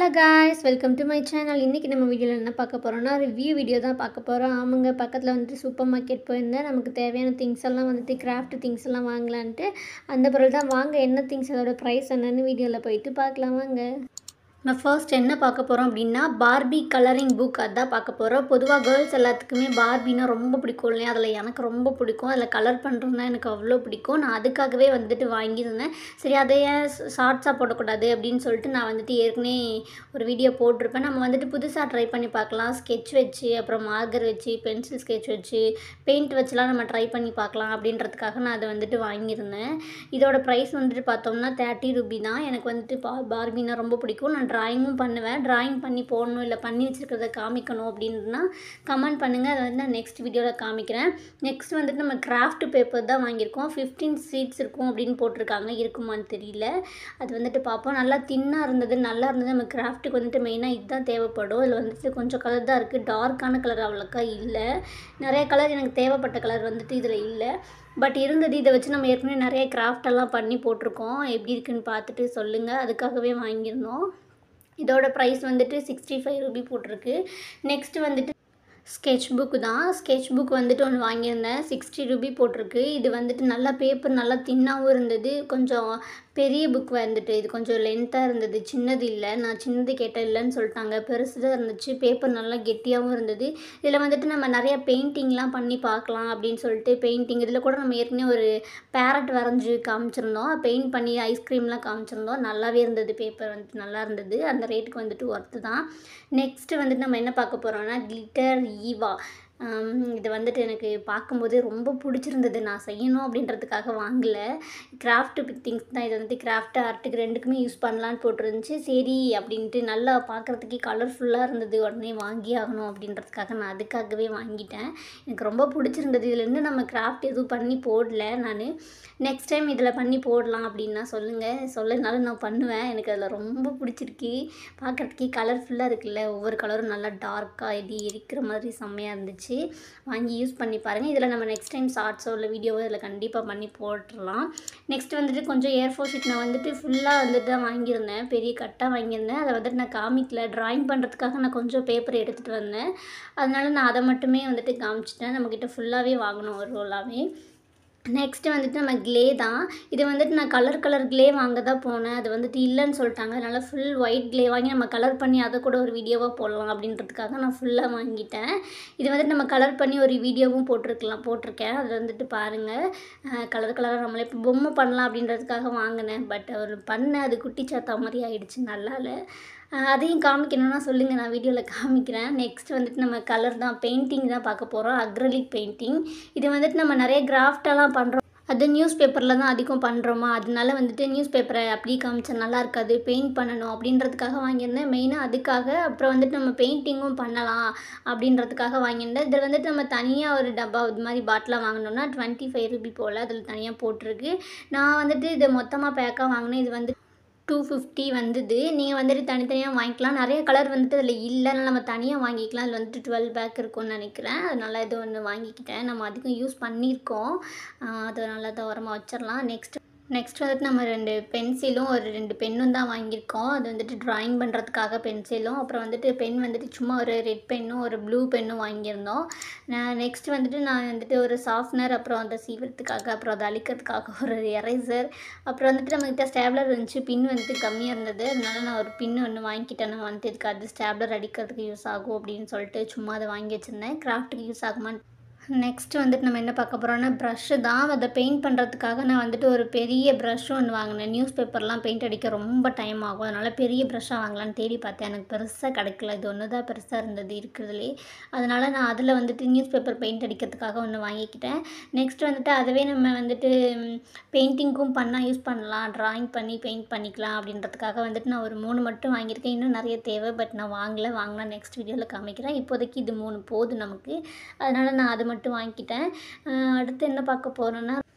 hello guys welcome to my channel இன்றைக்கி நம்ம வீடியோவில் என்ன பார்க்க போகிறோம்னா ரிவ்யூ வீடியோ தான் பார்க்க போகிறோம் ஆமாங்க பக்கத்தில் வந்துட்டு சூப்பர் மார்க்கெட் போயிருந்தேன் நமக்கு தேவையான திங்ஸ் எல்லாம் வந்துட்டு கிராஃப்ட் திங்ஸ் எல்லாம் வாங்கலான்ட்டு அந்த பொருள் தான் வாங்க என்ன திங்ஸ் அதோட ப்ரைஸ் என்னன்னு வீடியோவில் போயிட்டு பார்க்கலாம் வாங்க நான் ஃபர்ஸ்ட் என்ன பார்க்க போகிறோம் அப்படின்னா பார்பி கலரிங் புக் அதான் பார்க்க போகிறோம் பொதுவாக கேர்ள்ஸ் எல்லாத்துக்குமே பார்பினா ரொம்ப பிடிக்கும் இல்லையா அதில் எனக்கு ரொம்ப பிடிக்கும் அதில் கலர் பண்ணுறதுனா எனக்கு அவ்வளோ பிடிக்கும் நான் அதுக்காகவே வந்துட்டு வாங்கியிருந்தேன் சரி அதை ஏன் ஷார்ட்ஸாக போடக்கூடாது அப்படின்னு சொல்லிட்டு நான் வந்துட்டு ஏற்கனவே ஒரு வீடியோ போட்டிருப்பேன் நம்ம வந்துட்டு புதுசாக ட்ரை பண்ணி பார்க்கலாம் ஸ்கெட்ச் வச்சு அப்புறம் மார்கர் வச்சு பென்சில் ஸ்கெட்ச் வச்சு பெயிண்ட் வச்சுலாம் நம்ம ட்ரை பண்ணி பார்க்கலாம் அப்படின்றதுக்காக நான் அதை வந்துட்டு வாங்கியிருந்தேன் இதோட ப்ரைஸ் வந்துட்டு பார்த்தோம்னா தேர்ட்டி ருபி தான் எனக்கு வந்துட்டு பா பார்பினா ரொம்ப பிடிக்கும் நான் ட்ராயிங்கும் பண்ணுவேன் ட்ராயிங் பண்ணி போடணும் இல்லை பண்ணி வச்சுருக்கிறத காமிக்கணும் அப்படின்னா கமெண்ட் பண்ணுங்கள் அதை வந்து நான் நெக்ஸ்ட் வீடியோவில் காமிக்கிறேன் நெக்ஸ்ட் வந்துட்டு நம்ம கிராஃப்ட் பேப்பர் தான் வாங்கியிருக்கோம் ஃபிஃப்டீன் சீட்ஸ் இருக்கும் அப்படின்னு போட்டிருக்காங்க இருக்குமான்னு தெரியல அது வந்துட்டு பார்ப்போம் நல்லா தின்னாக இருந்தது நல்லா இருந்தது நம்ம கிராஃப்ட்டுக்கு வந்துட்டு மெயினாக இதுதான் தேவைப்படும் இதில் வந்துட்டு கொஞ்சம் கலர் தான் இருக்குது டார்க்கான கலர் அவ்வளோக்கா இல்லை நிறைய கலர் எனக்கு தேவைப்பட்ட கலர் வந்துட்டு இதில் இல்லை பட் இருந்தது இதை வச்சு நம்ம ஏற்கனவே நிறைய கிராஃப்ட் எல்லாம் பண்ணி போட்டிருக்கோம் எப்படி இருக்குன்னு பார்த்துட்டு சொல்லுங்கள் அதுக்காகவே வாங்கியிருந்தோம் இதோட ப்ரைஸ் வந்துட்டு சிக்ஸ்டி ஃபைவ் ருபி போட்டிருக்கு நெக்ஸ்ட் வந்துட்டு ஸ்கெட்ச் புக்கு தான் ஸ்கெட்ச் புக் வந்துட்டு ஒன்று வாங்கியிருந்தேன் சிக்ஸ்டி ருபி போட்டிருக்கு இது வந்துட்டு நல்லா பேப்பர் நல்லா தின்னாகவும் இருந்தது கொஞ்சம் பெரிய புக் வந்துட்டு இது கொஞ்சம் லென்த்தாக இருந்தது சின்னது இல்லை நான் சின்னது கேட்டேன் இல்லைன்னு சொல்லிட்டாங்க பெருசு தான் இருந்துச்சு பேப்பர் நல்லா கெட்டியாகவும் இருந்தது இதில் வந்துட்டு நம்ம நிறைய பெயிண்டிங்லாம் பண்ணி பார்க்கலாம் அப்படின்னு சொல்லிட்டு பெயிண்டிங் இதில் கூட நம்ம ஏற்கனவே ஒரு பேரட் வரைஞ்சி காமிச்சிருந்தோம் பெயிண்ட் பண்ணி ஐஸ்கிரீம்லாம் காமிச்சிருந்தோம் நல்லாவே இருந்தது பேப்பர் வந்துட்டு நல்லா இருந்தது அந்த ரேட்டுக்கு வந்துட்டு ஒர்த்து தான் நெக்ஸ்ட்டு வந்துட்டு நம்ம என்ன பார்க்க போகிறோம்னா கிளிட்டர் ஈவா இது வந்துட்டு எனக்கு பார்க்கும்போது ரொம்ப பிடிச்சிருந்தது நான் செய்யணும் அப்படின்றதுக்காக வாங்கலை கிராஃப்ட் திங்ஸ் தான் இது வந்துட்டு கிராஃப்ட் ஆர்ட்டுக்கு ரெண்டுக்குமே யூஸ் பண்ணலான்னு போட்டிருந்துச்சு சரி அப்படின்ட்டு நல்லா பார்க்குறதுக்கே கலர்ஃபுல்லாக இருந்தது உடனே வாங்கி ஆகணும் அப்படின்றதுக்காக நான் அதுக்காகவே வாங்கிட்டேன் எனக்கு ரொம்ப பிடிச்சிருந்தது இதுலேருந்து நம்ம கிராஃப்ட் எதுவும் பண்ணி போடல நான் நெக்ஸ்ட் டைம் இதில் பண்ணி போடலாம் அப்படின்னா சொல்லுங்கள் சொல்லனாலும் நான் பண்ணுவேன் எனக்கு அதில் ரொம்ப பிடிச்சிருக்கு பார்க்குறதுக்கே கலர்ஃபுல்லாக இருக்குல்ல ஒவ்வொரு கலரும் நல்லா டார்க்காக எடி எரிக்கிற மாதிரி செம்மையாக இருந்துச்சு வாங்கி யூஸ் பண்ணி பாருங்கள் இதில் நம்ம நெக்ஸ்ட் டைம் ஷார்ட்ஸோ இல்லை வீடியோவோ இதில் கண்டிப்பாக பண்ணி போட்டுடலாம் நெக்ஸ்ட் வந்துட்டு கொஞ்சம் ஏர்ஃபோர் ஷீட் நான் வந்துட்டு ஃபுல்லாக வந்துட்டு தான் வாங்கியிருந்தேன் பெரிய கட்டாக வாங்கியிருந்தேன் அதை வந்துட்டு நான் காமிக்கல ட்ராயிங் பண்ணுறதுக்காக நான் கொஞ்சம் பேப்பர் எடுத்துகிட்டு வந்தேன் அதனால நான் அதை மட்டுமே வந்துட்டு காமிச்சிட்டேன் நம்மக்கிட்ட ஃபுல்லாகவே வாங்கணும் ஒரு ரோலாகவே நெக்ஸ்ட்டு வந்துட்டு நம்ம க்ளே தான் இது வந்துட்டு நான் கலர் கலர் க்ளே வாங்க தான் போனேன் அது வந்துட்டு இல்லைன்னு சொல்லிட்டாங்க அதனால் ஃபுல் ஒயிட் க்ளே வாங்கி நம்ம கலர் பண்ணி அதை கூட ஒரு வீடியோவாக போடலாம் அப்படின்றதுக்காக நான் ஃபுல்லாக வாங்கிட்டேன் இது வந்துட்டு நம்ம கலர் பண்ணி ஒரு வீடியோவும் போட்டிருக்கலாம் போட்டிருக்கேன் அதில் வந்துட்டு பாருங்கள் கலர் கலராக நம்மளே இப்போ பொம்மை பண்ணலாம் அப்படின்றதுக்காக வாங்கினேன் பட் ஒரு பண்ண அது குட்டி சாத்தா மாதிரி ஆயிடுச்சு நல்லா இல்லை அதையும் காமிக்கணும்னா சொல்லுங்கள் நான் வீடியோவில் காமிக்கிறேன் நெக்ஸ்ட் வந்துட்டு நம்ம கலர் தான் பெயிண்டிங் தான் பார்க்க போகிறோம் அக்ரலிக் பெயிண்டிங் இது வந்துட்டு நம்ம நிறைய கிராஃப்டெல்லாம் பண்ணுறோம் அது நியூஸ் பேப்பரில் தான் அதிகம் பண்ணுறோமா அதனால வந்துட்டு நியூஸ் பேப்பரை அப்படியே காமிச்சா நல்லா இருக்காது பெயிண்ட் பண்ணணும் அப்படின்றதுக்காக வாங்கியிருந்தேன் மெயினாக அதுக்காக அப்புறம் வந்துட்டு நம்ம பெயிண்டிங்கும் பண்ணலாம் அப்படின்றதுக்காக வாங்கியிருந்தேன் இதில் வந்துட்டு நம்ம தனியாக ஒரு டப்பா இது மாதிரி பாட்டிலாக வாங்கினோம்னா டுவெண்ட்டி ஃபைவ் ருபி போல் அதில் தனியாக போட்டிருக்கு நான் வந்துட்டு இதை மொத்தமாக பேக்காக வாங்கினேன் இது வந்து டூ ஃபிஃப்டி வந்தது நீங்கள் வந்துட்டு தனித்தனியாக வாங்கிக்கலாம் நிறைய கலர் வந்துட்டு அதில் இல்லைனால நம்ம தனியாக வாங்கிக்கலாம் அதில் வந்துட்டு டுவெல் பேக் இருக்கும்னு நினைக்கிறேன் அதனால் இது ஒன்று வாங்கிக்கிட்டேன் நம்ம அதிகம் யூஸ் பண்ணியிருக்கோம் அதை நல்லா தான் உரமாக வச்சிடலாம் நெக்ஸ்ட் நெக்ஸ்ட் வந்துட்டு நம்ம ரெண்டு பென்சிலும் ஒரு ரெண்டு பென்னும் தான் வாங்கியிருக்கோம் அது வந்துட்டு ட்ராயிங் பண்ணுறதுக்காக பென்சிலும் அப்புறம் வந்துட்டு பென் வந்துட்டு சும்மா ஒரு ரெட் பென்னும் ஒரு ப்ளூ பென்னும் வாங்கியிருந்தோம் நான் நெக்ஸ்ட் வந்துட்டு நான் வந்துட்டு ஒரு சாஃப்ட்னர் அப்புறம் அதை சீவரத்துக்காக அப்புறம் அதை அழிக்கிறதுக்காக ஒரு எரேசர் அப்புறம் வந்துட்டு நம்மகிட்ட ஸ்டேப்லர் இருந்துச்சு பின் வந்துட்டு கம்மியாக இருந்தது அதனால நான் ஒரு பின் ஒன்று வாங்கிக்கிட்டேன் நான் வந்துட்டு இதுக்கு அது ஸ்டேப்லர் அடிக்கிறதுக்கு யூஸ் ஆகும் அப்படின்னு சொல்லிட்டு சும்மா அதை வாங்கி வச்சுருந்தேன் கிராஃப்ட்டுக்கு யூஸ் ஆகுமான்னு நெக்ஸ்ட் வந்துட்டு நம்ம என்ன பார்க்க போகிறோம்னா ப்ரஷ்ஷு தான் அதை பெயிண்ட் பண்ணுறதுக்காக நான் வந்துட்டு ஒரு பெரிய ப்ரஷ்ஷும் ஒன்று வாங்கினேன் நியூஸ் பேப்பர்லாம் பெயிண்ட் அடிக்க ரொம்ப டைம் ஆகும் அதனால் பெரிய ப்ரஷ்ஷாக வாங்கலான்னு தேடி பார்த்தேன் எனக்கு பெருசாக கிடைக்கல இது ஒன்று தான் பெருசாக இருந்தது இருக்கிறதுலே அதனால் நான் அதில் வந்துட்டு நியூஸ் பேப்பர் பெயிண்ட் அடிக்கிறதுக்காக ஒன்று வாங்கிக்கிட்டேன் நெக்ஸ்ட் வந்துட்டு அதுவே நம்ம வந்துட்டு பெயிண்டிங்க்கும் பண்ணால் யூஸ் பண்ணலாம் ட்ராயிங் பண்ணி பெயிண்ட் பண்ணிக்கலாம் அப்படின்றதுக்காக வந்துட்டு நான் ஒரு மூணு மட்டும் வாங்கியிருக்கேன் இன்னும் நிறைய தேவை பட் நான் வாங்கலை வாங்கினா நெக்ஸ்ட் வீடியோவில் காமிக்கிறேன் இப்போதைக்கு இது மூணு போதும் நமக்கு அதனால் நான் அது மட்டும் வாங்கிக்கிட்டேன் அடுத்து என்ன பார்க்க போகிறோன்னா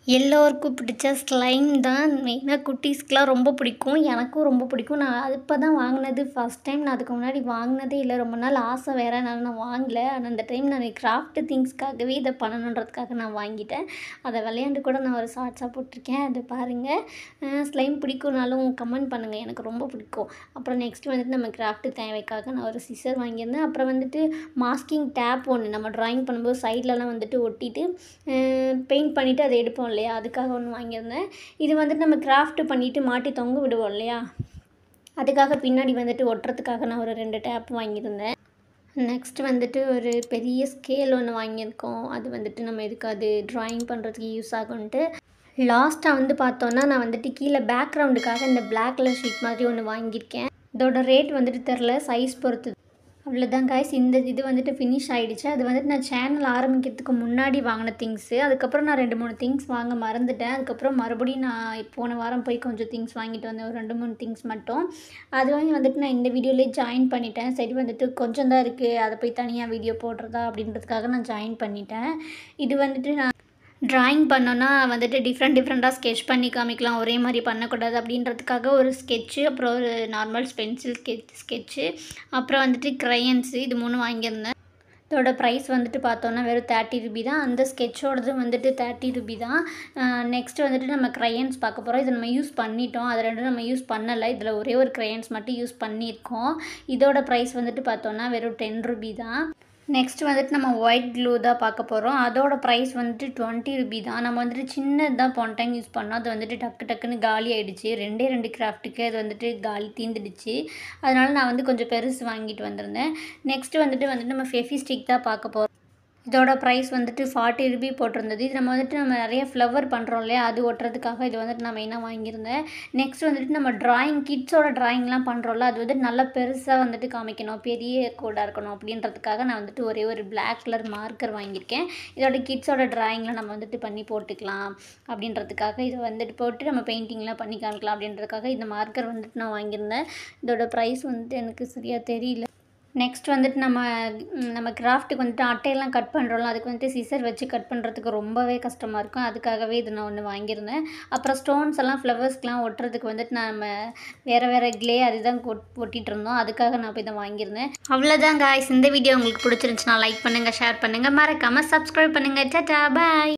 எல்லோருக்கும் பிடிச்ச ஸ்லைம் தான் மெயினாக குட்டீஸ்க்குலாம் ரொம்ப பிடிக்கும் எனக்கும் ரொம்ப பிடிக்கும் நான் அது இப்போ தான் வாங்கினது ஃபஸ்ட் டைம் நான் அதுக்கு முன்னாடி வாங்கினதே இல்லை ரொம்ப நாள் ஆசை வேறு அதனால நான் வாங்கலை ஆனால் அந்த டைம் நான் கிராஃப்ட் திங்ஸ்க்காகவே இதை பண்ணணுன்றதுக்காக நான் வாங்கிட்டேன் அதை விளையாண்டு கூட நான் ஒரு ஷார்ட்ஸாக போட்டிருக்கேன் அது பாருங்கள் ஸ்லைம் பிடிக்கும்னாலும் கமெண்ட் பண்ணுங்கள் எனக்கு ரொம்ப பிடிக்கும் அப்புறம் நெக்ஸ்ட் வந்துட்டு நம்ம கிராஃப்ட் தேவைக்காக நான் ஒரு சிசர் வாங்கியிருந்தேன் அப்புறம் வந்துட்டு மாஸ்கிங் டேப் ஒன்று நம்ம ட்ராயிங் பண்ணும்போது சைட்லலாம் வந்துட்டு ஒட்டிட்டு பெயிண்ட் பண்ணிவிட்டு அதை எடுப்போம் இல்லையா அதுக்காக ஒன்று வாங்கியிருந்தேன் இது வந்துட்டு நம்ம கிராஃப்ட் பண்ணிவிட்டு மாட்டி தொங்க விடுவோம் இல்லையா அதுக்காக பின்னாடி வந்துட்டு ஒட்டுறதுக்காக நான் ஒரு ரெண்டு டேப் வாங்கியிருந்தேன் நெக்ஸ்ட் வந்துட்டு ஒரு பெரிய ஸ்கேல் ஒன்று வாங்கியிருக்கோம் அது வந்துட்டு நம்ம எதுக்கு அது ட்ராயிங் பண்ணுறதுக்கு யூஸ் ஆகும்ன்ட்டு லாஸ்ட்டாக வந்து பார்த்தோன்னா நான் வந்துட்டு கீழே பேக்ரவுண்டுக்காக இந்த பிளாக் கலர் ஷீட் மாதிரி ஒன்று வாங்கியிருக்கேன் இதோட ரேட் வந்துட்டு தெரில சைஸ் பொறுத்து அவ்வளோதான் காய்ஸ் இந்த இது வந்துட்டு ஃபினிஷ் ஆகிடுச்சு அது வந்துட்டு நான் சேனல் ஆரம்பிக்கிறதுக்கு முன்னாடி வாங்கின திங்ஸு அதுக்கப்புறம் நான் ரெண்டு மூணு திங்ஸ் வாங்க மறந்துட்டேன் அதுக்கப்புறம் மறுபடியும் நான் போன வாரம் போய் கொஞ்சம் திங்ஸ் வாங்கிட்டு வந்தேன் ஒரு ரெண்டு மூணு திங்ஸ் மட்டும் அது வாங்கி வந்துட்டு நான் இந்த வீடியோலேயே ஜாயின் பண்ணிட்டேன் சரி வந்துட்டு கொஞ்சம் தான் இருக்குது அதை போய் தனியாக வீடியோ போடுறதா அப்படின்றதுக்காக நான் ஜாயின் பண்ணிட்டேன் இது வந்துட்டு நான் ட்ராயிங் பண்ணோன்னா வந்துட்டு டிஃப்ரெண்ட் டிஃப்ரெண்ட்டாக ஸ்கெட்ச் பண்ணி காமிக்கலாம் ஒரே மாதிரி பண்ணக்கூடாது அப்படின்றதுக்காக ஒரு ஸ்கெட்சு அப்புறம் ஒரு நார்மல் பென்சில் ஸ்கெச் ஸ்கெட்சு அப்புறம் வந்துட்டு க்ரையன்ஸு இது மூணு வாங்கியிருந்தேன் இதோட ப்ரைஸ் வந்துட்டு பார்த்தோன்னா வெறும் தேர்ட்டி ருபி தான் அந்த ஸ்கெட்சோடது வந்துட்டு தேர்ட்டி ருபி தான் நெக்ஸ்ட் வந்துட்டு நம்ம க்ரையன்ஸ் பார்க்க போகிறோம் இதை நம்ம யூஸ் பண்ணிட்டோம் அது ரெண்டும் நம்ம யூஸ் பண்ணலை இதில் ஒரே ஒரு க்ரையன்ஸ் மட்டும் யூஸ் பண்ணியிருக்கோம் இதோட ப்ரைஸ் வந்துட்டு பார்த்தோன்னா வெறும் டென் ருபி தான் நெக்ஸ்ட் வந்துட்டு நம்ம ஒயிட் க்ளூ தான் பார்க்க போகிறோம் அதோட ப்ரைஸ் வந்துட்டு டுவெண்ட்டி ருபி தான் நம்ம வந்துட்டு சின்னது தான் போன டைம் யூஸ் பண்ணோம் அது வந்துட்டு டக்கு டக்குன்னு காலி ஆகிடுச்சு ரெண்டே ரெண்டு கிராஃப்ட்டுக்கு அது வந்துட்டு காலி தீந்துடுச்சு அதனால் நான் வந்து கொஞ்சம் பெருசு வாங்கிட்டு வந்திருந்தேன் நெக்ஸ்ட் வந்துட்டு வந்துட்டு நம்ம ஃபெஃபி ஸ்டிக் தான் பார்க்க போகிறோம் இதோட ப்ரைஸ் வந்துட்டு ஃபார்ட்டி ருபி போட்டிருந்தது இது நம்ம வந்துட்டு நம்ம நிறைய ஃப்ளவர் பண்ணுறோம் இல்லையா அது ஒட்டுறதுக்காக இது வந்துட்டு நான் மெயினாக வாங்கியிருந்தேன் நெக்ஸ்ட் வந்துட்டு நம்ம ட்ராயிங் கிட்ஸோட ட்ராயிங்லாம் பண்ணுறோம்ல அது வந்துட்டு நல்லா பெருசாக வந்துட்டு காமிக்கணும் பெரிய கோடாக இருக்கணும் அப்படின்றதுக்காக நான் வந்துட்டு ஒரே ஒரு பிளாக் கலர் மார்க்கர் வாங்கியிருக்கேன் இதோட கிட்ஸோட ட்ராயிங்லாம் நம்ம வந்துட்டு பண்ணி போட்டுக்கலாம் அப்படின்றதுக்காக இதை வந்துட்டு போட்டு நம்ம பெயிண்டிங்லாம் பண்ணி காமிக்கலாம் அப்படின்றதுக்காக இந்த மார்க்கர் வந்துட்டு நான் வாங்கியிருந்தேன் இதோட ப்ரைஸ் வந்துட்டு எனக்கு சரியாக தெரியல நெக்ஸ்ட் வந்துட்டு நம்ம நம்ம கிராஃப்ட்டுக்கு வந்துட்டு அட்டையெல்லாம் கட் பண்ணுறோம்ல அதுக்கு வந்துட்டு சிசர் வச்சு கட் பண்ணுறதுக்கு ரொம்பவே கஷ்டமாக இருக்கும் அதுக்காகவே இது நான் ஒன்று வாங்கியிருந்தேன் அப்புறம் ஸ்டோன்ஸ் எல்லாம் ஃப்ளவர்ஸ்க்கெலாம் ஒட்டுறதுக்கு வந்துட்டு நம்ம வேறு வேறு க்ளே அதுதான் ஒட்டிகிட்டு இருந்தோம் அதுக்காக நான் போய் இதை வாங்கியிருந்தேன் அவ்வளோதான் காய்ஸ் இந்த வீடியோ உங்களுக்கு பிடிச்சிருந்துச்சுன்னா லைக் பண்ணுங்கள் ஷேர் பண்ணுங்கள் மறக்காமல் சப்ஸ்கிரைப் பண்ணுங்கள் டாட்டா பாய்